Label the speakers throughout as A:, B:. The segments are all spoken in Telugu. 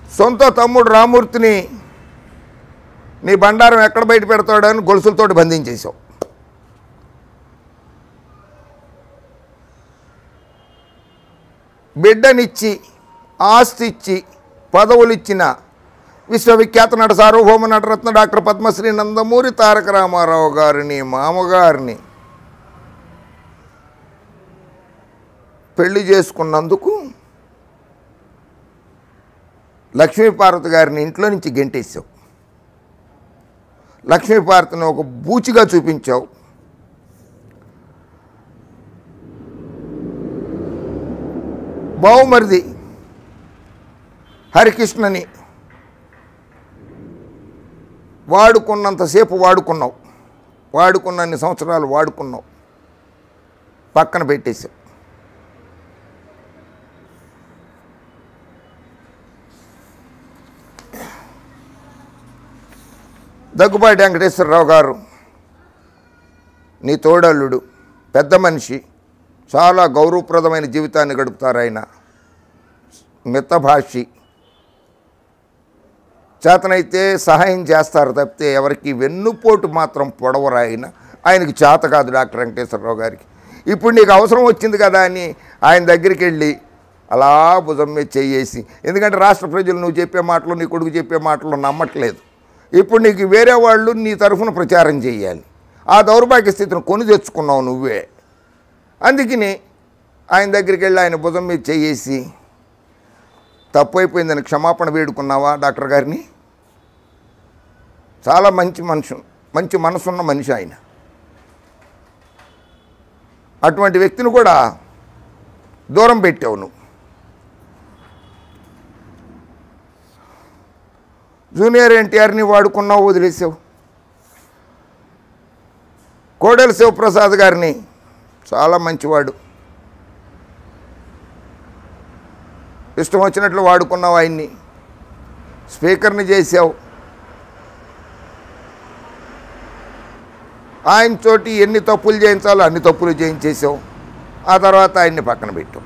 A: సొంత తమ్ముడు రామూర్తిని నీ బండారం ఎక్కడ బయట పెడతాడని గొలుసులతోటి బంధించేశావు బిడ్డనిచ్చి ఆస్తి ఇచ్చి పదవులు ఇచ్చిన విశ్వవిఖ్యాత నట సార్వభౌమ నటరత్న డాక్టర్ పద్మశ్రీ నందమూరి తారక రామారావు గారిని మామగారిని పెళ్లి చేసుకున్నందుకు లక్ష్మీపార్వతి గారిని ఇంట్లో నుంచి గెంటేసావు లక్ష్మీపార్వతిని ఒక బూచిగా చూపించావు బావుమరిది హరికృష్ణని వాడుకున్నంతసేపు వాడుకున్నావు వాడుకున్నన్ని సంవత్సరాలు వాడుకున్నావు పక్కన పెట్టేశావు దగ్గుబాటి వెంకటేశ్వరరావు గారు నీ తోడల్లుడు పెద్ద మనిషి చాలా గౌరవప్రదమైన జీవితాన్ని గడుపుతారు ఆయన మితభాషి చేతనైతే సహాయం చేస్తారు తప్పితే ఎవరికి వెన్నుపోటు మాత్రం పొడవరు ఆయన ఆయనకి చేత కాదు డాక్టర్ వెంకటేశ్వరరావు గారికి ఇప్పుడు నీకు అవసరం వచ్చింది కదా అని ఆయన దగ్గరికి వెళ్ళి అలా భుజం మీద చెయ్యేసి ఎందుకంటే రాష్ట్ర ప్రజలు నువ్వు చెప్పే మాటలు నీ కొడుకు చెప్పే మాటలు నమ్మట్లేదు ఇప్పుడు నీకు వేరే వాళ్ళు నీ తరఫున ప్రచారం చేయాలి ఆ దౌర్భాగ్య స్థితిని కొని తెచ్చుకున్నావు నువ్వే అందుకని ఆయన దగ్గరికి వెళ్ళి ఆయన భుజం మీద చెయ్యేసి తప్పు అయిపోయిందని క్షమాపణ వేడుకున్నావా డాక్టర్ గారిని చాలా మంచి మనుషు మంచి మనసున్న మనిషి ఆయన అటువంటి వ్యక్తిని కూడా దూరం పెట్టావు నువ్వు జూనియర్ ఎన్టీఆర్ని వాడుకున్నావు వదిలేసావు కోడెల శివప్రసాద్ గారిని చాలా మంచివాడు ఇష్టం వచ్చినట్లు వాడుకున్నావు ఆయన్ని స్పీకర్ని చేసావు ఆయన చోటి ఎన్ని తప్పులు చేయించాలో అన్ని తప్పులు చేయించేసావు ఆ తర్వాత ఆయన్ని పక్కన పెట్టావు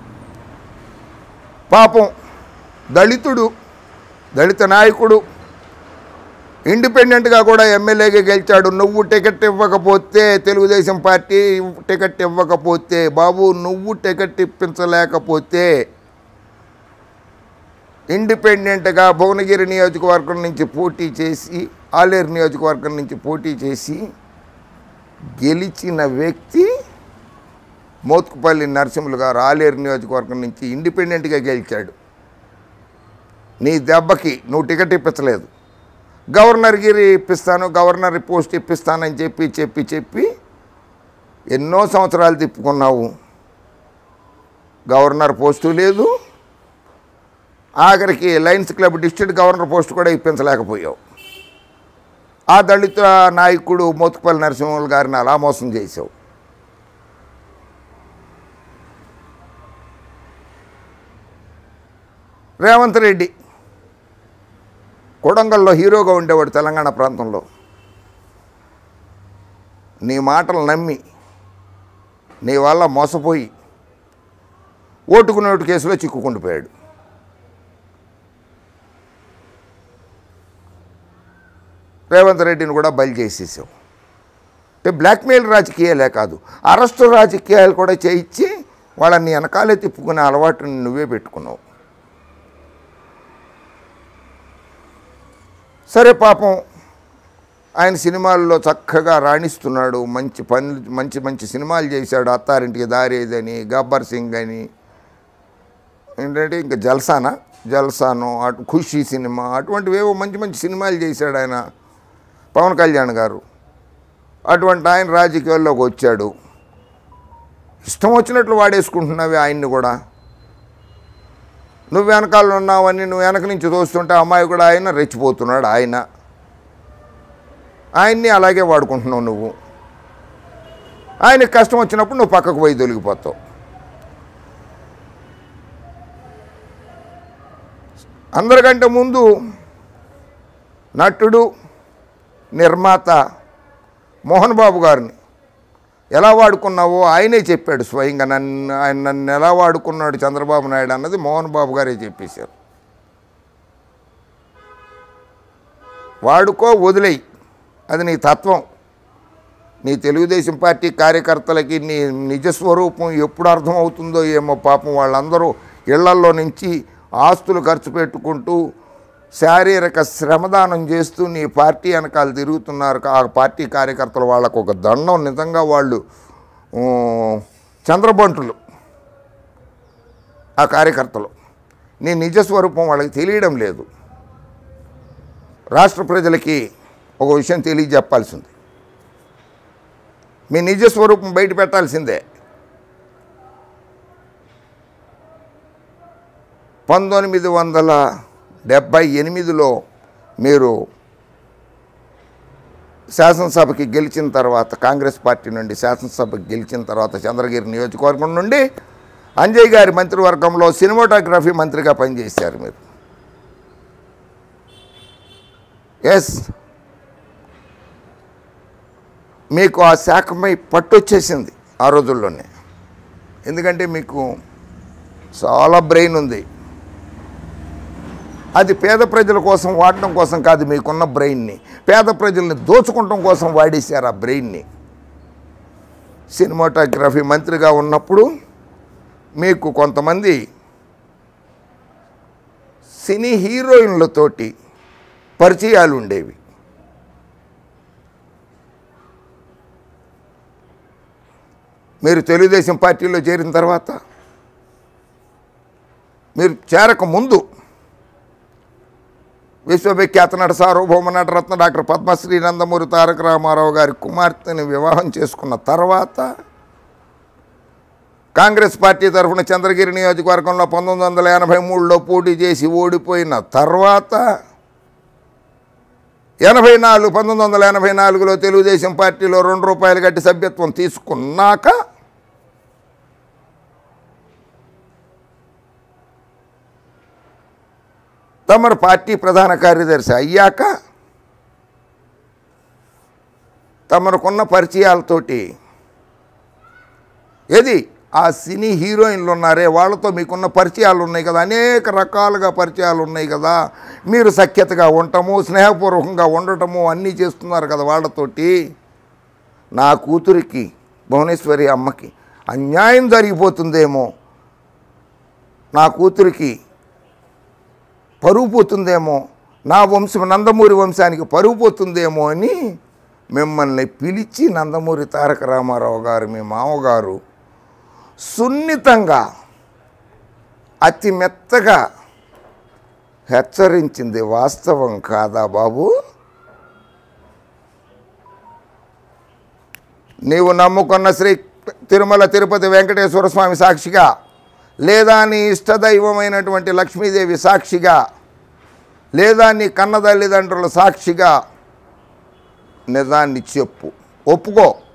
A: పాపం దళితుడు దళిత నాయకుడు ఇండిపెండెంట్గా కూడా ఎమ్మెల్యేగా గెలిచాడు నువ్వు టికెట్ ఇవ్వకపోతే తెలుగుదేశం పార్టీ టికెట్ ఇవ్వకపోతే బాబు నువ్వు టికెట్ ఇప్పించలేకపోతే ఇండిపెండెంట్గా భువనగిరి నియోజకవర్గం నుంచి పోటీ చేసి ఆలేరు నియోజకవర్గం నుంచి పోటీ చేసి గెలిచిన వ్యక్తి మోత్కుపల్లి నరసింహులు గారు ఆలేరు నియోజకవర్గం నుంచి ఇండిపెండెంట్గా గెలిచాడు నీ దెబ్బకి నువ్వు టికెట్ ఇప్పించలేదు గవర్నర్గిరి ఇప్పిస్తాను గవర్నర్ పోస్ట్ ఇప్పిస్తానని చెప్పి చెప్పి చెప్పి ఎన్నో సంవత్సరాలు తిప్పుకున్నావు గవర్నర్ పోస్టు లేదు ఆఖరికి Lions Club district governor post కూడా ఇప్పించలేకపోయావు ఆ దళిత నాయకుడు మోత్కుపల్లి నరసింహులు గారిని అలా మోసం చేసావు రేవంత్ రెడ్డి కొడంగల్లో హీరోగా ఉండేవాడు తెలంగాణ ప్రాంతంలో నీ మాటలు నమ్మి నీ వల్ల మోసపోయి ఓటుకు నోటు కేసులో చిక్కుకుండిపోయాడు రేవంత్ రెడ్డిని కూడా బలి చేసేసావు అంటే బ్లాక్మెయిల్ రాజకీయాలే కాదు అరెస్టు రాజకీయాలు కూడా చేయించి వాళ్ళని వెనకాలే తిప్పుకునే అలవాటుని నువ్వే పెట్టుకున్నావు సరే పాపం ఆయన సినిమాల్లో చక్కగా రాణిస్తున్నాడు మంచి పనులు మంచి మంచి సినిమాలు చేశాడు అత్తారింటికి దారేదని గబ్బర్ సింగ్ అని ఏంటంటే ఇంకా జల్సానా జల్సాను అటు ఖుషి సినిమా అటువంటివేవో మంచి మంచి సినిమాలు చేశాడు ఆయన పవన్ కళ్యాణ్ గారు అటువంటి ఆయన రాజకీయాల్లోకి వచ్చాడు ఇష్టం వచ్చినట్లు వాడేసుకుంటున్నావి ఆయన్ని కూడా నువ్వు వెనకాల ఉన్నావని నువ్వు వెనక నుంచి చూస్తుంటే అమ్మాయి కూడా ఆయన రెచ్చిపోతున్నాడు ఆయన ఆయన్ని అలాగే వాడుకుంటున్నావు నువ్వు ఆయనకి కష్టం వచ్చినప్పుడు నువ్వు పక్కకు పోయి తొలగిపోతావు అందరికంటే ముందు నటుడు నిర్మాత మోహన్ బాబు గారిని ఎలా వాడుకున్నావో ఆయనే చెప్పాడు స్వయంగా నన్ను ఆయన నన్ను ఎలా వాడుకున్నాడు చంద్రబాబు నాయుడు అన్నది మోహన్ బాబు గారే చెప్పేశారు వాడుకో వదిలేయి అది నీ తత్వం నీ తెలుగుదేశం పార్టీ కార్యకర్తలకి నీ నిజస్వరూపం ఎప్పుడు అర్థమవుతుందో ఏమో పాపం వాళ్ళందరూ ఇళ్లల్లో నుంచి ఆస్తులు ఖర్చు పెట్టుకుంటూ శారీరక శ్రమదానం చేస్తూ నీ పార్టీ వెనకాల తిరుగుతున్నారు ఆ పార్టీ కార్యకర్తలు వాళ్ళకు ఒక దండం నిజంగా వాళ్ళు ఊ, చంద్రబంటులు ఆ కార్యకర్తలు నీ నిజస్వరూపం వాళ్ళకి తెలియడం లేదు రాష్ట్ర ప్రజలకి ఒక విషయం తెలియజెప్పాల్సింది మీ నిజ స్వరూపం బయట పెట్టాల్సిందే పంతొమ్మిది వందల డెబ్భై ఎనిమిదిలో మీరు శాసనసభకి గెలిచిన తర్వాత కాంగ్రెస్ పార్టీ నుండి శాసనసభకి గెలిచిన తర్వాత చంద్రగిరి నియోజకవర్గం నుండి అంజయ్ గారి మంత్రివర్గంలో సినిమాటోగ్రఫీ మంత్రిగా పనిచేశారు మీరు ఎస్ మీకు ఆ శాఖపై పట్టు వచ్చేసింది ఆ రోజుల్లోనే ఎందుకంటే మీకు చాలా బ్రెయిన్ ఉంది అది పేద ప్రజల కోసం వాడటం కోసం కాదు మీకున్న బ్రెయిన్ని పేద ప్రజల్ని దోచుకోవటం కోసం వాడేశారు ఆ బ్రెయిన్ని సినిమాటోగ్రఫీ మంత్రిగా ఉన్నప్పుడు మీకు కొంతమంది సినీ హీరోయిన్లతోటి పరిచయాలు ఉండేవి మీరు తెలుగుదేశం పార్టీలో చేరిన తర్వాత మీరు చేరక ముందు విశ్వవిఖ్యాత నట సార్వభౌమ నటరత్న డాక్టర్ పద్మశ్రీ నందమూరి తారక రామారావు గారి కుమార్తెని వివాహం చేసుకున్న తర్వాత కాంగ్రెస్ పార్టీ తరఫున చంద్రగిరి నియోజకవర్గంలో పంతొమ్మిది వందల ఎనభై మూడులో పోటీ చేసి ఓడిపోయిన తర్వాత ఎనభై నాలుగు పంతొమ్మిది వందల ఎనభై నాలుగులో తెలుగుదేశం పార్టీలో రెండు రూపాయలు కట్టి సభ్యత్వం తీసుకున్నాక తమరు పార్టీ ప్రధాన కార్యదర్శి అయ్యాక తమరుకున్న పరిచయాలతోటి ఏది ఆ సినీ హీరోయిన్లు ఉన్నారే వాళ్ళతో మీకున్న పరిచయాలు ఉన్నాయి కదా అనేక రకాలుగా పరిచయాలు ఉన్నాయి కదా మీరు సఖ్యతగా ఉండటము స్నేహపూర్వకంగా ఉండటము అన్నీ చేస్తున్నారు కదా వాళ్ళతోటి నా కూతురికి భువనేశ్వరి అమ్మకి అన్యాయం జరిగిపోతుందేమో నా కూతురికి పరువు పోతుందేమో నా వంశం నందమూరి వంశానికి పరువు పోతుందేమో అని మిమ్మల్ని పిలిచి నందమూరి తారక రామారావు గారు మీ మామగారు సున్నితంగా అతి మెత్తగా హెచ్చరించింది వాస్తవం కాదా బాబు నీవు నమ్ముకున్న శ్రీ తిరుమల తిరుపతి వెంకటేశ్వర స్వామి సాక్షిగా లేదా నీ ఇష్టదైవమైనటువంటి లక్ష్మీదేవి సాక్షిగా లేదా నీ కన్న తల్లిదండ్రుల సాక్షిగా నిజాన్ని చెప్పు ఒప్పుకో